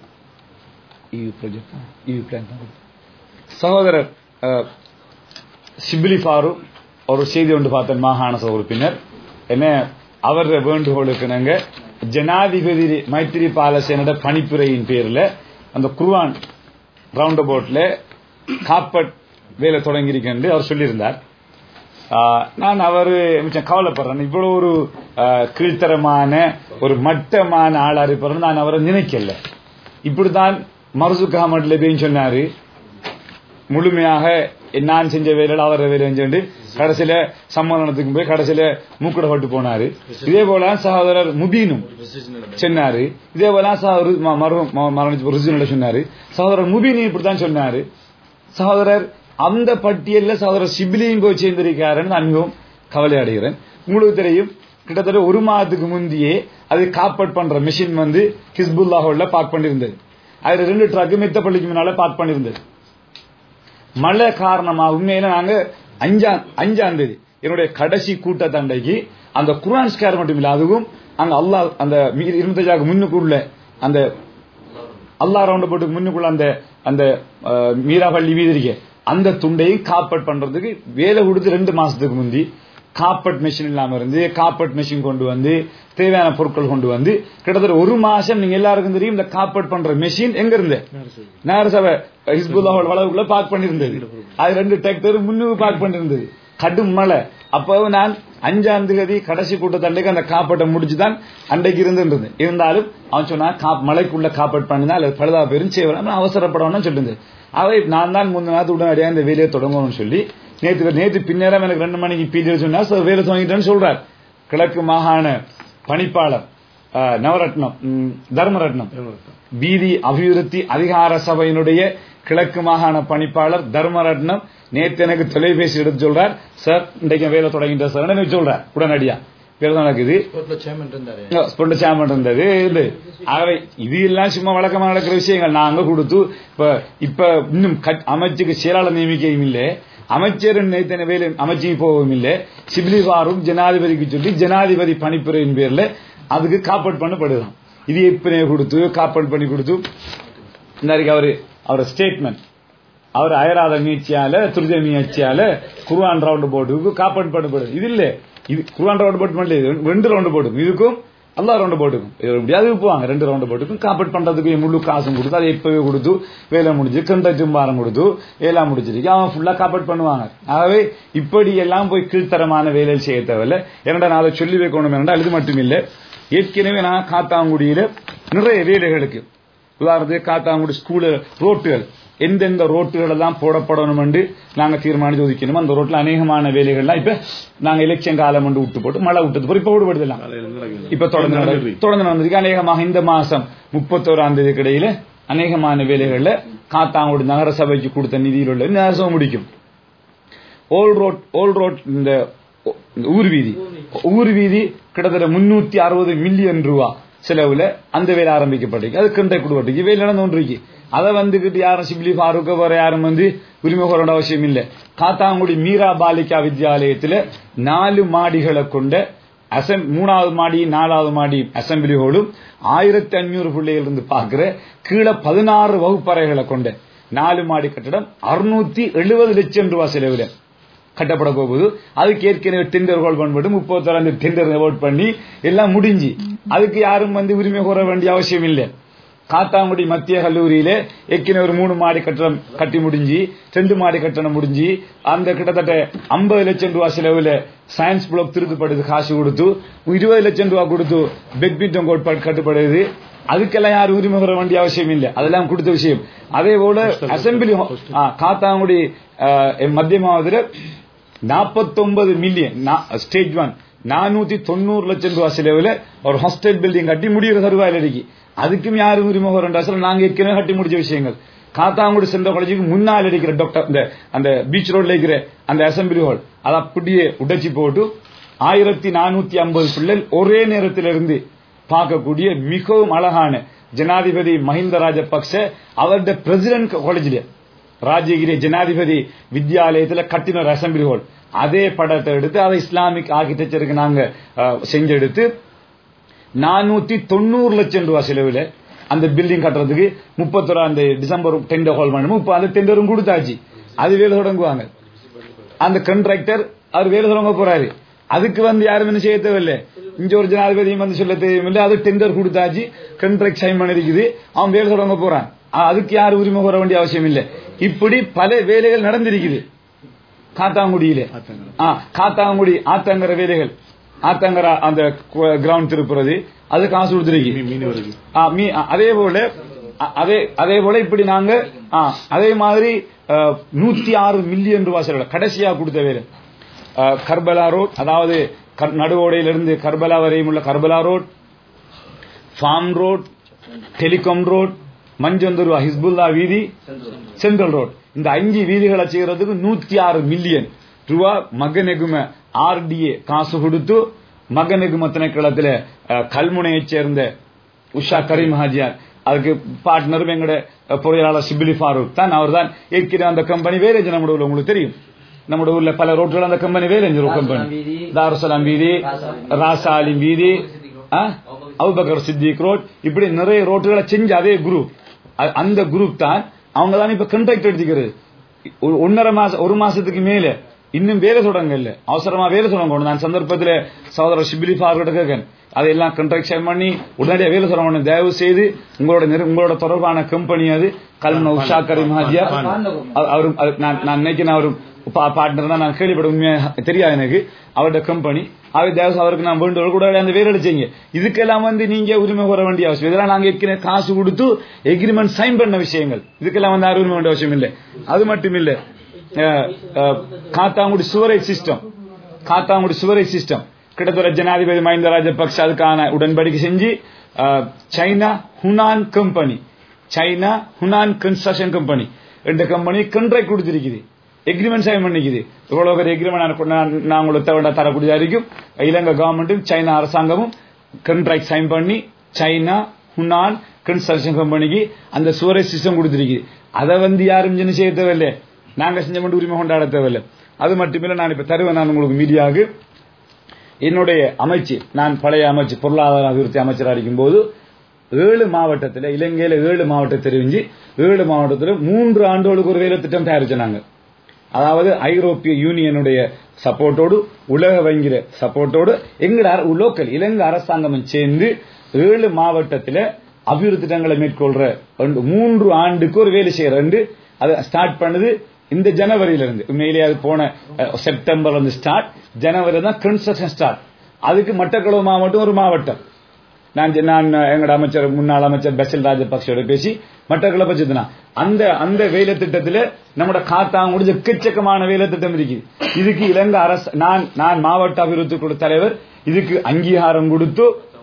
[SPEAKER 1] சகோதரர் ஷிபிலி ஃபாரூக் ஒரு செய்தி ஒன்று பார்த்தேன் மாகாண சபை உறுப்பினர் என்ன அவர் வேண்டுகோளுக்கு நாங்க ஜனாதிபதி மைத்திரி பாலசேனோட பணிப்புரையின் பேர்ல அந்த குர்ஆன் ரவுண்ட் அபவுட்ல காப்பட் வேலை தொடங்கியிருக்கேன் அவர் சொல்லியிருந்தார் ஆஹ் நான் அவரு மிச்சம் கவலைப்படுறேன் இவ்வளவு ஒரு ஆஹ், கீழ்த்தரமான ஒரு மட்டமான ஆளா இருப்பாரு நான் அவரை நினைக்கல இப்படித்தான் மர்சுக் அகமது லபின்னு சொன்னாரு முழுமையாக நான் செஞ்ச வேலையில் அவர் வேலை செஞ்சு கடைசியில சம்மேளனத்துக்கு போய் கடைசியில மூக்குடப்பட்டு போனாரு இதே போல சகோதரர் முபீனும் சொன்னாரு இதே போல சகோதரர் ம- மரு- ம- மரணிச்சு ருசினில சொன்னாரு சகோதரர் முபீனும் இப்படித்தான் சொன்னாரு சகோதரர் அந்த பட்டியல்ல சகோதரர் சிபிலியும் போய் சேர்ந்திருக்காருன்னு நான் மிகவும் கவலை அடைகிறேன் உங்களுக்கு தெரியும் கிட்டத்தட்ட ஒரு மாதத்துக்கு முந்தையே அது காப்பட் பண்ற மிஷின் வந்து ஹிஸ்புல்லாஹோல பார்க் பண்ணியிருந்தது அதுல ரெண்டு ட்ரக் மெத்தப்பள்ளிக்கு முன்னால பார்க் பண்ணியிருந்தது மழை காரணமா உண்மையில நாங்க அஞ்சாம் அஞ்சாம் தேதி என்னுடைய கடைசி கூட்டத்தண்டைக்கு அந்த குரான் ஸ்கேர் மட்டும் இல்ல அதுவும் அங்க அல்லாஹ் அந்த இருபத்தஞ்சாக்கு முன்னுக்குள்ள அந்த அல்லா ரவுண்ட் போட்டு முன்னுக்குள்ள அந்த அந்த அஹ், மீராபள்ளி வீதிரிக்க அந்த துண்டையும் காப்பட் பண்றதுக்கு வேலை கொடுத்து ரெண்டு மாசத்துக்கு முந்தி காப்பட் மெஷின் இல்லாம இருந்து காப்பட் மெஷின் கொண்டு வந்து தேவையான பொருட்கள் கொண்டு வந்து கிட்டத்தட்ட ஒரு மாசம் நீங்க எல்லாருக்கும் தெரியும் இந்த காப்பட் பண்ற மெஷின் எங்க இருந்து நேரசபை ஹிஸ்புல்லாவோட வளவுக்குள்ள பார்க் பண்ணிருந்தது அது ரெண்டு டிராக்டர் முன்னுக்கு பார்க் பண்ணிருந்தது கடும் மழை அப்போ நான் அஞ்சாம் தேதி கடைசி கூட்டத்தண்டைக்கு அந்த காப்பட்டை முடிச்சுதான் அன்றைக்கு இருந்துருந்தது இருந்தாலும் அவன் சொன்னா காப் மலைக்குள்ள காப்பட் பண்ணினா அது பழுதா பெரும் செய்வான் அவசரப்படணும்னு சொல்லிருந்து அவை நான் தான் முந்தின நாத்து உடனடியாக இந்த வேலையை தொடங்கணும்னு சொல்லி நேற்று நேற்று பின்னேரம் எனக்கு ரெண்டு மணிக்கு பீரியட் சொன்னா சார் வேலை தொடங்கிட்டேன்னு சொல்றார் கிழக்கு மாகாண பணிப்பாளர் அஹ், நவரத்னம் ம், தர்மரத்னம் வீதி அபிவிருத்தி அதிகார சபையினுடைய கிழக்கு மாகாண பணிப்பாளர் தர்மரத்னம் நேத்து எனக்கு தொலைபேசி எடுத்து சொல்றார் சார் இன்றைக்கு வேலை தொடங்கிட்ட சார் எனக்கு சொல்றார் உடனடியா வேலை நடக்குது
[SPEAKER 2] சேர்மன் இருந்தாரு
[SPEAKER 1] ஸ்பொண்ட சாமன் இருந்தது இது ஆகவே இது எல்லாம் சும்மா வழக்கமா நடக்கிற விஷயங்கள் நாங்க கொடுத்து இப்ப இப்ப இன்னும் கட்- அமைச்சுக்கு செயலாளர் நியமிக்கவும் இல்லை அமைச்சர் நேத்தன வேலை அமைச்சுக்கு போகவும் இல்லை சிபிலிவாரும் ஜனாதிபதிக்கு சொல்லி ஜனாதிபதி பணிப்புரையின் பேர்ல அதுக்கு காப்பட் பண்ணப்படுதான் இது எப்பனே கொடுத்து காப்பட் பண்ணி கொடுத்து இன்றைக்கு அவரு அவர் ஸ்டேட்மெண்ட் அவர் அயராத முயற்சியால துரித முயற்சியால குருவான் ரவுண்ட் போட்டுக்கு காப்பட் பண்ணப்படுது இது இல்ல இது குருவான் ரவுண்ட் போட்டு பண்ணல இது ரெண்டு ரவுண்ட் போட்டுக்கும் இதுக்கும் அல்லா ரவுண்ட் போட்டுக்கும் இது எப்படியாவது போவாங்க ரெண்டு ரவுண்ட் போட்டுக்கும் காப்பட் பண்றதுக்கு முழு காசும் கொடுத்து அதை எப்பவே கொடுத்து வேலை முடிஞ்சு கண்டச்சும் பாரம் கொடுத்து எல்லாம் முடிச்சிருக்கு அவன் ஃபுல்லா காப்பட் பண்ணுவாங்க ஆகவே இப்படி எல்லாம் போய் கீழ்த்தரமான வேலையில் செய்ய தேவையில்ல என்னடா நான் அதை சொல்லி வைக்கணும் என்றால் இது மட்டும் இல்ல ஏற்கனவே நான் காத்தாங்குடியில நிறைய வேலைகளுக்கு உதாரணத்துக்கு காத்தாங்குடி ஸ்கூலு ரோட்டுகள் எந்தெந்த ரோட்டுகள் எல்லாம் போடப்படணும் என்று நாங்க தீர்மானிச்சு ஒதுக்கணும் அந்த ரோட்ல அநேகமான வேலைகள்லாம் இப்ப நாங்க எலெக்ஷன் காலம் வந்து விட்டு போட்டு மழை விட்டது பிறகு இப்ப விடுபடுதலாம் இப்ப தொடர்ந்து நடக்குது. தொடர்ந்து நடந்திருக்கு அநேகமாக இந்த மாசம் முப்பத்தோராம் தேதி இடையில அநேகமான வேலைகள்ல காத்தாங்குடி நகரசபைக்கு கொடுத்த நிதியில் உள்ள நகரசபை முடிக்கும் ஓல் ரோட் ஓல் ரோட் இந்த இந்த ஊர் வீதி ஊர் வீதி கிட்டத்தட்ட முன்னூத்தி அறுபது மில்லியன் ரூபா செலவுல அந்த வேலை ஆரம்பிக்கப்பட்டிருக்கு அது கண்டை குடும்பத்துக்கு வேலை நடந்து ஒன்றிருக்கு அதை வந்துகிட்டு யாரும் சிப்லி ஃபாரூக் வேற யாரும் வந்து உரிமை கோரோட அவசியம் இல்ல காத்தாங்குடி மீரா பாலிகா வித்யாலயத்துல நாலு மாடிகளை கொண்ட அசம் மூணாவது மாடி நாலாவது மாடி அசம்பிளி ஹோலும் ஆயிரத்தி அஞ்சூறு பிள்ளைகள் இருந்து பாக்குற கீழே பதினாறு வகுப்பறைகளை கொண்ட நாலு மாடி கட்டடம் அறுநூத்தி எழுபது லட்சம் ரூபாய் செலவுல கட்டப்பட போகுது அதுக்கு ஏற்கனவே டெண்டர் ஹோல் பண்ணப்பட்டு முப்பத்தோராம் டெண்டர் ஓட் பண்ணி எல்லாம் முடிஞ்சு அதுக்கு யாரும் வந்து உரிமை கோர வேண்டிய அவசியம் இல்லை காத்தாங்குடி மத்திய கல்லூரியில ஏற்கனவே ஒரு மூணு மாடி கட்டடம் கட்டி முடிஞ்சு ரெண்டு மாடி கட்டணம் முடிஞ்சு அந்த கிட்டத்தட்ட ஐம்பது லட்சம் ரூபாய் செலவுல சயின்ஸ் பிளாக் திருத்தப்படுது காசு கொடுத்து இருபது லட்சம் ரூபாய் கொடுத்து பேட்மிண்டன் கோட் கட்டுப்படுது அதுக்கெல்லாம் யாரும் உரிமை பெற வேண்டிய அவசியம் இல்லை அதெல்லாம் கொடுத்த விஷயம் அதே போல அசம்பிளி காத்தாங்குடி அஹ், மத்திய மாவட்டத்தில் நாற்பத்தொன்பது மில்லியன் ஸ்டேஜ் ஒன் நானூத்தி தொண்ணூறு லட்சம் ரூபாய் செலவுல ஒரு ஹாஸ்டல் பில்டிங் கட்டி முடிகிற தருவாயில் இருக்கு அதுக்கும் யாரும் உரிமை வரண்டா சார் நாங்க ஏற்கனவே கட்டி முடிச்ச விஷயங்கள் காத்தாங்குடி சென்ற காலேஜுக்கு முன்னால் இருக்கிற டாக்டர் இந்த அந்த பீச் ரோட்ல இருக்கிற அந்த அசம்பிளி ஹால் அதை அப்படியே உடைச்சி போட்டு ஆயிரத்தி நானூத்தி ஐம்பது பிள்ளைகள் ஒரே நேரத்தில் இருந்து பார்க்கக்கூடிய மிகவும் அழகான ஜனாதிபதி மஹிந்த ராஜபக்ச அவருடைய பிரசிடென்ட் காலேஜில் ராஜகிரி ஜனாதிபதி வித்யாலயத்துல கட்டின ஒரு அசம்பிளி ஹால் அதே படத்தை எடுத்து அதை இஸ்லாமிக் ஆர்கிடெக்சருக்கு நாங்க அஹ், செஞ்செடுத்து நானூத்தி தொண்ணூறு லட்சம் ரூபாய் செலவுல அந்த பில்டிங் கட்டுறதுக்கு முப்பத்தொராம் தேதி டிசம்பர் டெண்டர் ஹால் பண்ணணும் இப்ப அந்த டெண்டரும் கொடுத்தாச்சு அது வேலை தொடங்குவாங்க அந்த கண்ட்ராக்டர் அவர் வேலை தொடங்க போறாரு அதுக்கு வந்து யாரும் என்ன செய்ய தேவையில்லை இங்க ஒரு ஜனாதிபதியும் வந்து சொல்ல தேவையில்லை அது டெண்டர் கொடுத்தாச்சு கண்ட்ராக்ட் சைன் பண்ணிருக்குது அவன் வேலை தொடங்க போறான் ஆ, அதுக்கு யாரும் உரிமை கோர வேண்டிய அவசியம் இல்லை இப்படி பல வேலைகள் நடந்திருக்குது காத்தாங்குடியில ஆ, காத்தாங்குடி ஆத்தங்கர வேலைகள் ஆத்தங்கர அந்த கிரவுண்ட் திருப்புறது அது காசு கொடுத்துருக்கு ஆ, மீ- ஆ, அதே போல அ- அதே அதே போல இப்படி நாங்க ஆ, அதே மாதிரி நூத்தி ஆறு மில்லியன் ரூபாய் செலவு கடைசியா கொடுத்த வேலை ஆ, கர்பலா ரோட் அதாவது கர்- நடுவோடையிலிருந்து கர்பலா வரையும் உள்ள Karbala road farm road telecom road Manjanthur Hizbullah வீதி சென்ட்ரல் ரோட் இந்த அஞ்சு வீதிகளை செய்யறதுக்கு நூத்தி ஆறு மில்லியன் ரூபா மகநெகும ஆர்டிஏ காசு கொடுத்து மகநெகும திணைக்களத்துல அஹ், கல்முனையைச் சேர்ந்த உஷா கரீம் ஹாஜியார் அதுக்கு பார்ட்னரும் எங்கட அஹ், பொறியாளர் சிபிலி ஃபாரூக் தான் அவர் தான் ஏற்கிற அந்த கம்பெனி வேலை நம்ம ஊர்ல உங்களுக்கு தெரியும் நம்ம ஊர்ல பல ரோட்கள் அந்த கம்பெனி வேலை செஞ்ச கம்பெனி தாருசலாம் வீதி ராசாலிம் வீதி ஆ? அபுபக்கர் சித்திக் ரோட் இப்படி நிறைய ரோட்டுகளை செஞ்ச அதே குரூப் அந்த குரூப் தான் அவங்க தான் இப்ப கண்ட்ராக்ட் எடுத்துக்கிறது ஒரு ஒன்னரை மாசம் ஒரு மாசத்துக்கு மேல இன்னும் வேலை தொடங்க இல்ல அவசரமா வேலை தொடங்கணும் நான் சந்தர்ப்பத்தில் சகோதரர் ஷிபிலி ஃபார்வர்டு கேட்கேன் அதையெல்லாம் கண்ட்ராக்ஷன் பண்ணி உடனடியாக வேலை தொடங்கணும் தயவு செய்து உங்களோட நிறு- உங்களோட தொடர்பான கம்பெனி அது கல்ம உஷா கரீம் ஹாஜியா அவ- அவரும் அது நான் நான் நினைக்கிறேன் அவரும் பார்ட்னர் தான் நான் கேள்விப்பட உண்மையா தெரியாது எனக்கு அவருடைய கம்பெனி அவர் தேவசம் அவருக்கு நான் வேண்டுகோள் கூட அந்த வேலை அடிச்சீங்க இதுக்கெல்லாம் வந்து நீங்க உரிமை கோர வேண்டிய அவசியம் இதெல்லாம் நாங்க ஏற்கனவே காசு கொடுத்து எக்ரிமெண்ட் சைன் பண்ண விஷயங்கள் இதுக்கெல்லாம் வந்து யாரும் உரிமை வேண்டிய அவசியம் இல்லை அது மட்டும் இல்லை அஹ், அஹ், Kattankudy sewerage system Kattankudy sewerage system கிட்டத்தட்ட ஜனாதிபதி மஹிந்த ராஜபக்ஷ அதுக்கான உடன்படிக்கை செஞ்சு அஹ், China Hunan company China Hunan construction company ரெண்டு கம்பெனி கண்ட்ராக்ட் கொடுத்திருக்குது எக்ரிமெண்ட் சைன் பண்ணிக்குது இவ்வளவு பெரிய எக்ரிமெண்ட் நான் உங்களுக்கு தவிர தரக்கூடியதா இருக்கும் இலங்கை கவர்மெண்ட்டும் சைனா அரசாங்கமும் கண்ட்ராக்ட் சைன் பண்ணி சைனா ஹுனான் கன்ஸ்ட்ரக்ஷன் கம்பெனிக்கு அந்த சுவரேஜ் சிஸ்டம் கொடுத்திருக்குது அதை வந்து யாரும் என்ன செய்ய தேவையில்லை நாங்க செஞ்ச மட்டும் உரிமை கொண்டாட தேவையில்லை அது மட்டுமில்லை நான் இப்ப தருவேன் நான் உங்களுக்கு மீடியாவுக்கு என்னுடைய அமைச்சு நான் பழைய அமைச்சு பொருளாதார அபிவிருத்தி அமைச்சராக இருக்கும்போது ஏழு மாவட்டத்தில் இலங்கையில ஏழு மாவட்டம் தெரிவிஞ்சு ஏழு மாவட்டத்தில் மூன்று ஆண்டுகளுக்கு ஒரு வேலை திட்டம் தயாரிச்சாங்க அதாவது ஐரோப்பிய யூனியனுடைய சப்போர்ட்டோடு உலக வங்கிற சப்போர்ட்டோடு எங்கட லோக்கல் இலங்கை அரசாங்கம் சேர்ந்து ஏழு மாவட்டத்தில் அபிவிருத்தி திட்டங்களை மேற்கொள்ற ரெண்டு- மூன்று ஆண்டுக்கு ஒரு வேலை செய்யற ரெண்டு அதை ஸ்டார்ட் பண்ணது இந்த ஜனவரியில இருந்து உண்மையிலேயே அது போன அஹ், செப்டம்பர்ல இருந்து ஸ்டார்ட் ஜனவரி தான் கன்ஸ்ட்ரக்ஷன் ஸ்டார்ட் அதுக்கு மட்டக்களவு மாவட்டம் ஒரு மாவட்டம் நான் ஜ- நான் எங்கட அமைச்சர் முன்னாள் அமைச்சர் பசில் ராஜபக்சோட பேசி மட்டக்களப்பை பட்சத்தினா அந்த அந்த வேலை திட்டத்துல நம்மட காத்தாங்குடி எக்கச்சக்கமான வேலை திட்டம் இருக்குது இதுக்கு இலங்கை அரசு நான் நான் மாவட்ட அபிவிருத்தி குழு தலைவர் இதுக்கு அங்கீகாரம் கொடுத்து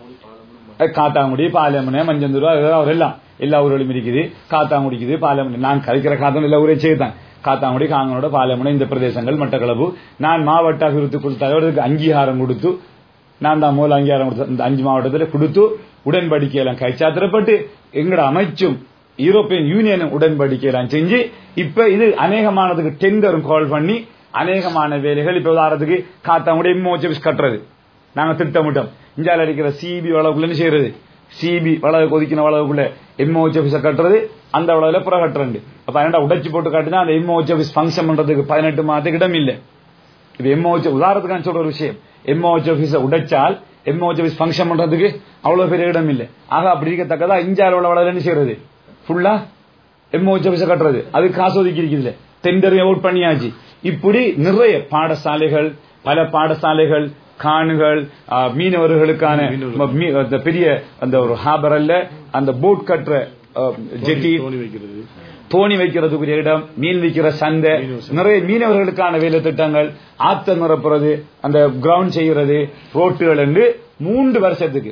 [SPEAKER 1] அஹ், காத்தாங்குடி பாலமனை மஞ்சந்தூர் அவர் எல்லாம் எல்லா ஊர்களும் இருக்குது காத்தாங்குடிக்குது பாலமனை நான் கழிக்கிற காத்தாங்குடி எல்லா ஊரையும் சேர்த்தான் காத்தாங்குடி காங்கனோட பாலமனை இந்த பிரதேசங்கள் மட்டக்களப்பு நான் மாவட்ட அபிவிருத்தி குழு தலைவருக்கு அங்கீகாரம் கொடுத்து நான் தான் மூல அங்கீகாரம் கொடுத்த இந்த அஞ்சு மாவட்டத்தில் கொடுத்து உடன்படிக்கை எல்லாம் கைச்சாத்திரப்பட்டு எங்கட அமைச்சும் யூரோப்பியன் யூனியன் உடன்படிக்கை எல்லாம் செஞ்சு இப்ப இது அநேகமானதுக்கு டெண்டரும் கால் பண்ணி அநேகமான வேலைகள் இப்ப உதாரணத்துக்கு காத்தாங்குடி எம்ஓஹெச் கட்டுறது நாங்க திட்டமிட்டோம் இந்தியாவில் அடிக்கிற சிபி வளவுக்குள்ள என்ன செய்யறது சிபி வளவு கொதிக்கிற வளவுக்குள்ள எம்ஓஹெச் ஆபீஸ கட்டுறது அந்த வளவுல புற கட்டுறது அப்ப என்னடா உடைச்சு போட்டு காட்டினா அந்த எம்ஓஹெச் ஆபீஸ் ஃபங்க்ஷன் பண்றதுக்கு பதினெட்டு மாதத்துக்கு இடம் இல்லை இது எம்ஓஹெச் உதாரணத்துக்கு நான் சொல்ற ஒரு விஷயம் எம்ஓஹெச் ஆபீஸ உடைச்சால் எம்ஓஹெச் ஆபீஸ் ஃபங்க்ஷன் பண்றதுக்கு அவ்வளவு பெரிய இடம் இல்லை ஆக அப்படி இருக்கத்தக்கதா இந்தியாவில் உள்ள வளவு என்ன செய்யறது ஃபுல்லா எம்ஓஹெச் ஆபீஸ கட்டுறது அது காசு ஒதுக்கி இருக்குது டெண்டர் அவுட் பண்ணியாச்சு இப்படி நிறைய பாடசாலைகள் பல பாடசாலைகள் காணுகள் ஆ, மீனவர்களுக்கான மீ- அந்த பெரிய அந்த ஒரு ஹாபரல்ல அந்த போட் கட்டுற ஆ, ஜெட்டி
[SPEAKER 2] தோணி வைக்கிறது
[SPEAKER 1] தோணி வைக்கிறதுக்குரிய இடம் மீன் விற்கிற சந்தை நிறைய மீனவர்களுக்கான வேலை திட்டங்கள் ஆத்த நிரப்புறது அந்த கிரவுண்ட் செய்யறது ரோட்டுகள் என்று மூன்று வருஷத்துக்கு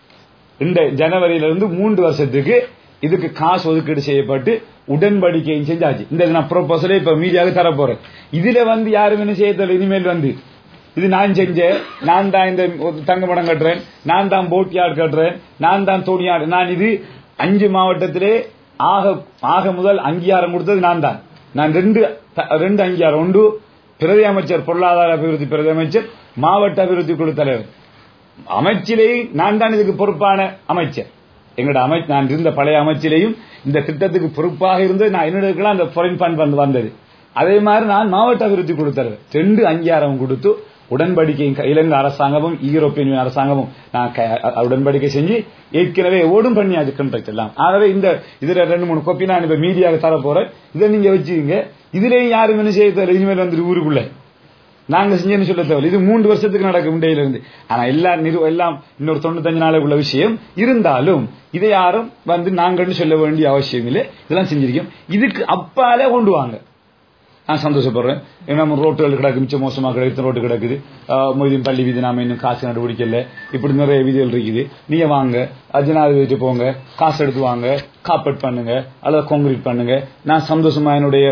[SPEAKER 1] இந்த ஜனவரியிலிருந்து மூன்று வருஷத்துக்கு இதுக்கு காசு ஒதுக்கீடு செய்யப்பட்டு உடன்படிக்கையும் செஞ்சாச்சு இந்த நான் ப்ரொபோசலே இப்ப மீடியாவுக்கு தர போறேன் இதுல வந்து யாரும் என்ன செய்யறதில்ல இனிமேல் வந்து இது நான் செஞ்சேன் நான் தான் இந்த தங்கமடம் கட்டுறேன் நான் தான் போட் யார்ட் கட்டுறேன் நான் தான் தோணி யார்டு நான் இது அஞ்சு மாவட்டத்திலே ஆக ஆக முதல் அங்கீகாரம் கொடுத்தது நான் தான் நான் ரெண்டு த- ரெண்டு அங்கீகாரம் ஒன்று பிரதி அமைச்சர் பொருளாதார அபிவிருத்தி பிரதி அமைச்சர் மாவட்ட அபிவிருத்தி குழு தலைவர் அமைச்சிலேயும் நான் தான் இதுக்கு பொறுப்பான அமைச்சர் எங்களோட அமை நான் இருந்த பழைய அமைச்சிலேயும் இந்த திட்டத்துக்கு பொறுப்பாக இருந்து நான் என்னோட அந்த ஃபாரின் ஃபண்ட் வந்து வந்தது அதே மாதிரி நான் மாவட்ட அபிவிருத்தி குழு தலைவர் ரெண்டு அங்கீகாரம் கொடுத்து உடன்படிக்கை இலங்கை அரசாங்கமும் யூரோப்பியன் யூனியன் அரசாங்கமும் நான் க- அ- உடன்படிக்கை செஞ்சு ஏற்கனவே ஓடும் பண்ணியாச்சு கண்ட்ராக்ட் எல்லாம் ஆகவே இந்த இதுல ரெண்டு மூணு கோப்பி நான் இப்ப மீடியாவுக்கு தர போறேன் இதை நீங்க வச்சுக்கீங்க இதுலயும் யாரும் என்ன செய்ய தேவையில்ல இனிமேல் வந்து ஊருக்குள்ள நாங்க செஞ்சேன்னு சொல்ல தேவையில்ல இது மூன்று வருஷத்துக்கு நடக்கும் இடையில இருந்து ஆனா எல்லா நிறு எல்லாம் இன்னொரு தொண்ணூத்தஞ்சு நாளைக்கு உள்ள விஷயம் இருந்தாலும் இதை யாரும் வந்து நாங்கன்னு சொல்ல வேண்டிய அவசியம் இல்லை இதெல்லாம் செஞ்சிருக்கோம் இதுக்கு அப்பாலே கொண்டு வாங்க நான் சந்தோஷப்படுறேன் ஏன்னா நம்ம ரோட்டுகள் கிடக்கு மிச்சம் மோசமா கிடக்கு இத்தனை ரோட்டு கிடக்குது ஆஹ் மொய்தீன் பள்ளி வீதி நாம இன்னும் காசு கண்டுபிடிக்கல இப்படி நிறைய வீதிகள் இருக்குது நீங்க வாங்க அஜனாதிபதி போங்க காசு எடுத்து வாங்க காப்பட் பண்ணுங்க அல்லது கான்கிரீட் பண்ணுங்க நான் சந்தோஷமா என்னுடைய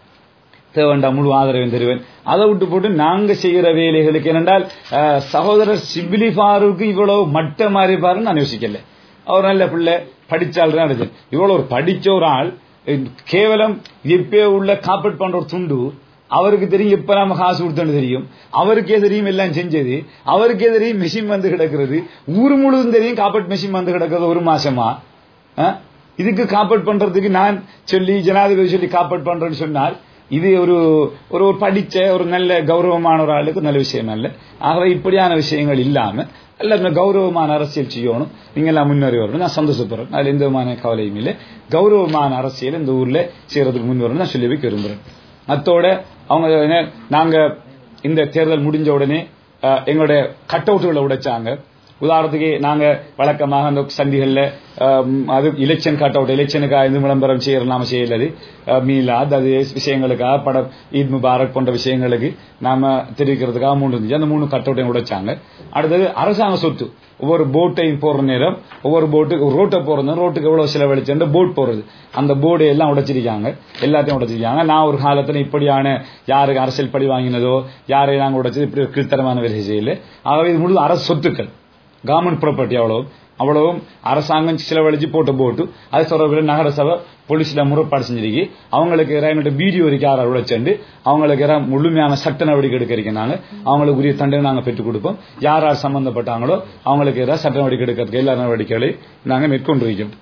[SPEAKER 1] தேவண்டா முழு ஆதரவையும் தருவேன் அதை விட்டு போட்டு நாங்க செய்கிற வேலைகளுக்கு என்னென்றால் அஹ், சகோதரர் சிபிலி ஃபாருக்கு இவ்வளவு மட்ட மாதிரி பாருன்னு நான் யோசிக்கல அவர் நல்ல பிள்ளை படிச்சால் தான் இருக்கு இவ்வளவு ஒரு படிச்ச ஒரு ஆள் அஹ், கேவலம் எப்பே உள்ள காப்பட் பண்ற ஒரு துண்டு அவருக்கு தெரியும் எப்ப நாம காசு கொடுத்தோன்னு தெரியும் அவருக்கே தெரியும் எல்லாம் செஞ்சது அவருக்கே தெரியும் மெஷின் வந்து கிடக்கிறது ஊர் முழுவதும் தெரியும் காப்பட் மெஷின் வந்து கிடக்கிறது ஒரு மாசமா அஹ்? இதுக்கு காப்பட் பண்றதுக்கு நான் சொல்லி ஜனாதிபதி சொல்லி காப்பட் பண்றேன்னு சொன்னால் இது ஒரு ஒரு ஒரு படிச்ச ஒரு நல்ல கௌரவமான ஒரு ஆளுக்கு நல்ல விஷயம் அல்ல ஆகவே இப்படியான விஷயங்கள் இல்லாம எல்லாருமே கௌரவமான அரசியல் செய்யணும் நீங்க எல்லாம் முன்னேறி வரணும் நான் சந்தோஷப்படுறேன் அதுல எந்த விதமான கவலையும் இல்லை கௌரவமான அரசியல் இந்த ஊர்ல செய்யறதுக்கு முன் வரணும் நான் சொல்லி வைக்க விரும்புறேன் அத்தோட அவங்க என்ன, நாங்க இந்த தேர்தல் முடிஞ்ச உடனே அஹ், எங்களுடைய கட் அவுட்டுகளை உடைச்சாங்க உதாரணத்துக்கு நாங்க வழக்கமாக அந்த சந்திகள்ல ஆம், அது எலெக்ஷன் கட் அவுட் எலெக்ஷனுக்காக இந்த விளம்பரம் செய்யற நாம செய்யலது அஹ், மீலாத் அது விஷயங்களுக்காக படம் ஈத் முபாரக் போன்ற விஷயங்களுக்கு நாம தெரிவிக்கிறதுக்காக மூணு இருந்துச்சு அந்த மூணு கட் அவுட்டையும் உடைச்சாங்க அடுத்தது அரசாங்க சொத்து ஒவ்வொரு போட்டையும் போற நேரம் ஒவ்வொரு போட்டுக்கு ஒரு ரோட்டை போறது ரோட்டுக்கு எவ்வளவு செலவழிச்சு போட் போறது அந்த போர்டு எல்லாம் உடைச்சிருக்காங்க எல்லாத்தையும் உடைச்சிருக்காங்க நான் ஒரு காலத்துல இப்படியான யாருக்கு அரசியல் படி வாங்கினதோ யாரை நாங்க உடைச்சது இப்படி ஒரு கீழ்த்தரமான வேலை செய்யல ஆகவே இது முழு அரசு சொத்துக்கள் கவர்மெண்ட் ப்ராப்பர்ட்டி அவ்வளவும் அவ்வளவும் அரசாங்கம் செலவழிச்சு போட்டு போட்டு அது தொடர்பில் நகரசபை போலீஸ்ல முறைப்பாடு செஞ்சிருக்கு அவங்களுக்கு என்னோட வீடியோ இருக்கு யாரை உழைச்சண்டு அவங்களுக்கு யாரா முழுமையான சட்ட நடவடிக்கை எடுக்க இருக்கிறாங்க அவங்களுக்கு உரிய தண்டனை நாங்க பெற்றுக் கொடுப்போம் யார் யார் சம்பந்தப்பட்டாங்களோ அவங்களுக்கு ஏதாவது சட்ட நடவடிக்கை எடுக்கிறதுக்கு எல்லா நடவடிக்கைகளையும் நாங்க மேற்கொண்டிருக்கோம்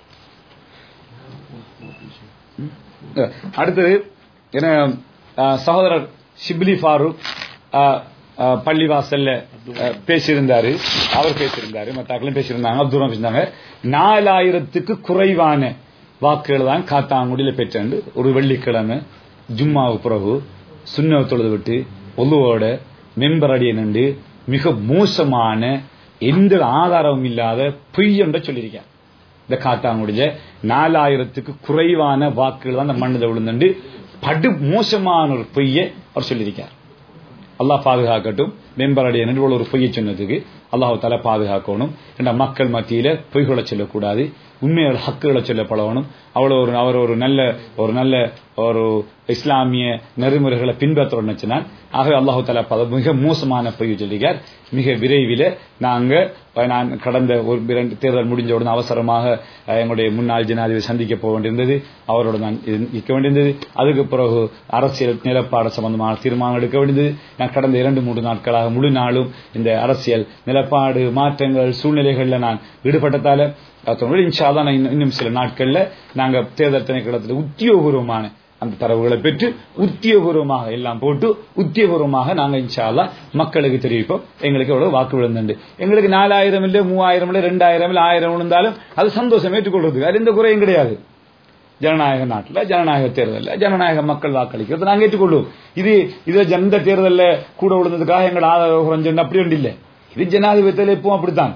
[SPEAKER 1] அடுத்தது என்ன அஹ், சகோதரர் ஷிப்லி ஃபாரூக் அஹ், அஹ், பள்ளிவாசல்ல அஹ், பேசியிருந்தாரு அவர் பேசியிருந்தாரு மத்தாக்களும் பேசியிருந்தாங்க அப்துல் பேசியிருந்தாங்க நாலாயிரத்துக்கு குறைவான வாக்குகள் தான் காத்தாங்குடியில பெற்றாண்டு ஒரு வெள்ளிக்கிழமை ஜும்மாவுக்கு பிறகு சுண்ண தொழுது விட்டு ஒல்லுவோட மெம்பர் அடிய நின்று மிக மோசமான எந்த ஆதாரமும் இல்லாத பொய் என்ற சொல்லியிருக்கேன் இந்த காத்தாங்குடிய நாலாயிரத்துக்கு குறைவான வாக்குகள் தான் அந்த மண்ணில் விழுந்துண்டு படு மோசமான ஒரு பொய்யை அவர் சொல்லியிருக்கார் அல்லாஹ் பாதுகாக்கட்டும் மெம்பருடைய நிறுவனம் ஒரு பொய்யை சொன்னதுக்கு அல்லாஹ் தலை பாதுகாக்கணும் என்ற மக்கள் மத்தியில பொய்களை சொல்லக்கூடாது உண்மையோட ஹக்குகளை சொல்ல பழகணும் அவ்வளவு ஒரு அவர் ஒரு நல்ல ஒரு நல்ல ஒரு இஸ்லாமிய நெறிமுறைகளை பின்பற்றணும்னு நினைச்சினான் ஆகவே அல்லாஹு தலா பல மிக மோசமான பொய் சொல்லிக்கார் மிக விரைவில் நாங்க நான் கடந்த ஒரு இரண்டு தேர்தல் முடிஞ்ச உடனே அவசரமாக அஹ், எங்களுடைய முன்னாள் ஜனாதிபதி சந்திக்க போக வேண்டியிருந்தது அவரோட நான் இது- நிற்க வேண்டியிருந்தது அதுக்கு பிறகு அரசியல் நிலப்பாடு சம்பந்தமான தீர்மானம் எடுக்க வேண்டியது நான் கடந்த இரண்டு மூன்று நாட்களாக முழு நாளும் இந்த அரசியல் நிலப்பாடு மாற்றங்கள் சூழ்நிலைகள்ல நான் ஈடுபட்டதால அதோட இன்ஷா அல்லாஹ் நான் இன்னும் இன்னும் சில நாட்கள்ல நாங்க தேர்தல் திணைக்களத்தில் உத்தியோகபூர்வமான அந்த தரவுகளை பெற்று உத்தியோகபூர்வமாக எல்லாம் போட்டு உத்தியோகபூர்வமாக நாங்க இன்ஷா அல்லாஹ் மக்களுக்கு தெரிவிப்போம் எங்களுக்கு எவ்வளவு வாக்கு விழுந்துண்டு எங்களுக்கு நாலாயிரம் இல்ல மூவாயிரம் இல்ல ரெண்டாயிரம் இல்ல ஆயிரம் விழுந்தாலும் அது சந்தோஷம் ஏற்றுக்கொள்றதுக்கு அது எந்த குறையும் கிடையாது ஜனநாயக நாட்டில் ஜனநாயக தேர்தலில் ஜனநாயக மக்கள் வாக்களிக்கிறது நாங்கள் ஏற்றுக்கொள்வோம் இது இது எந்த தேர்தலில் கூட விழுந்ததுக்காக எங்கள் ஆதரவு குறைஞ்சு அப்படி ஒன்று இல்லை இது ஜனாதிபதி தேர்தல் எப்பவும் அப்படித்தான்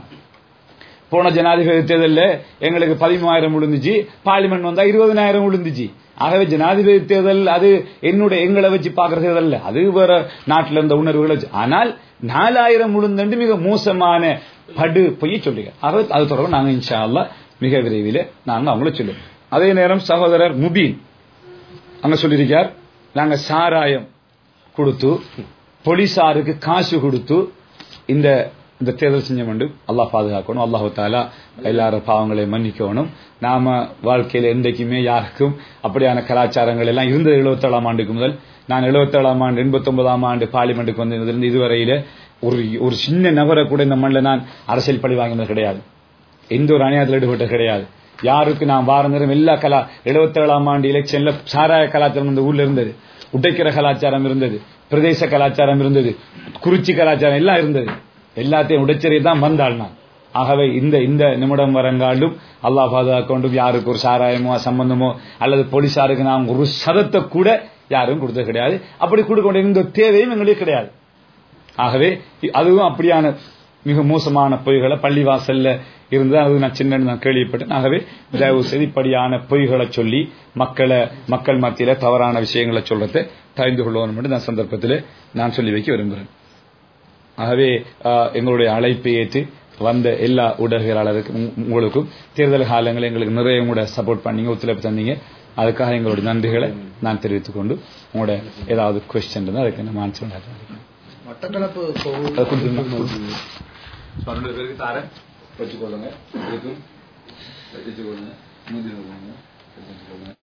[SPEAKER 1] போன ஜனாதிபதி தேர்தலில் எங்களுக்கு பதிமூவாயிரம் விழுந்துச்சு பார்லிமெண்ட் வந்தா இருபதனாயிரம் விழுந்துச்சு ஆகவே ஜனாதிபதி தேர்தல் அது என்னுடைய எங்களை வச்சு பார்க்கிற தேர்தல் இல்ல. அது வேற நாட்டில் இருந்த உணர்வுகளை வச்சு ஆனால் நாலாயிரம் விழுந்தண்டு மிக மோசமான படு பொய்யை சொல்லுங்க ஆகவே அது தொடர்பு நாங்க இன்ஷா அல்லாஹ் மிக விரைவில் நாங்க அவங்கள சொல்லுவோம் அதே நேரம் சகோதரர் முபீன் அங்க சொல்லியிருக்கார் நாங்க சாராயம் கொடுத்து போலீசாருக்கு காசு கொடுத்து இந்த இந்த தேர்தல் செஞ்ச வேண்டும் அல்லாஹ் பாதுகாக்கணும் அல்லாஹு தாலா எல்லாரும் பாவங்களை மன்னிக்கணும் நாம வாழ்க்கையில என்றைக்குமே யாருக்கும் அப்படியான கலாச்சாரங்கள் எல்லாம் இருந்தது எழுபத்தேழாம் ஆண்டுக்கு முதல் நான் எழுபத்தேழாம் ஆண்டு எண்பத்தி ஒன்பதாம் ஆண்டு பார்லிமெண்ட்டுக்கு வந்ததிலிருந்து இதுவரையில ஒரு ஒரு சின்ன நபரை கூட இந்த மண்ணில் நான் அரசியல் பழி வாங்கினது கிடையாது எந்த ஒரு அநியாயத்தில் ஈடுபட்டது கிடையாது யாருக்கு நான் வார நேரம் எல்லா கலா எழுபத்தேழாம் ஆண்டு எலெக்ஷன்ல சாராய கலாச்சாரம் இந்த ஊர்ல இருந்தது உடைக்கிற கலாச்சாரம் இருந்தது பிரதேச கலாச்சாரம் இருந்தது குறிச்சி கலாச்சாரம் எல்லாம் இருந்தது எல்லாத்தையும் உடைச்சறி தான் வந்தாள் நான் ஆகவே இந்த இந்த நிமிடம் வரங்காலும் அல்லாஹ் பாதுகாக்கொண்டும் யாருக்கு ஒரு சாராயமோ சம்பந்தமோ அல்லது போலீசாருக்கு நாம் ஒரு சதத்தை கூட யாரும் கொடுத்தது கிடையாது அப்படி கொடுக்க வேண்டிய எந்த தேவையும் எங்களுக்கு கிடையாது ஆகவே இ- அதுவும் அப்படியான மிக மோசமான பொய்களை பள்ளிவாசல்ல இருந்து அது நான் சின்ன நான் கேள்விப்பட்டேன் ஆகவே தயவு செய்து இப்படியான பொய்களை சொல்லி மக்களை மக்கள் மத்தியில தவறான விஷயங்களை சொல்றதை தெரிந்து கொள்வோம் என்று நான் சந்தர்ப்பத்தில் நான் சொல்லி வைக்க விரும்புகிறேன் ஆகவே ஆஹ், எங்களுடைய அழைப்பை ஏற்று வந்த எல்லா ஊடகவியலாளருக்கும் உங்க- உங்களுக்கும் தேர்தல் காலங்களில் எங்களுக்கு நிறைய கூட சப்போர்ட் பண்ணீங்க ஒத்துழைப்பு தந்தீங்க அதுக்காக எங்களுடைய நன்றிகளை நான் தெரிவித்துக் கொண்டு உங்களோட ஏதாவது கொஸ்டின் இருந்தால் அதுக்கு நம்ம ஆன்சர் பண்ணுறேன்
[SPEAKER 2] மட்டக்களப்பு
[SPEAKER 1] அதை கொடுத்துருங்க. பன்னெண்டு பேருக்கு தாரேன் வச்சுக்கொள்ளுங்க இதுக்கும் வச்சுக்கொள்ளுங்க மூஞ்சி கொள்ளுங்க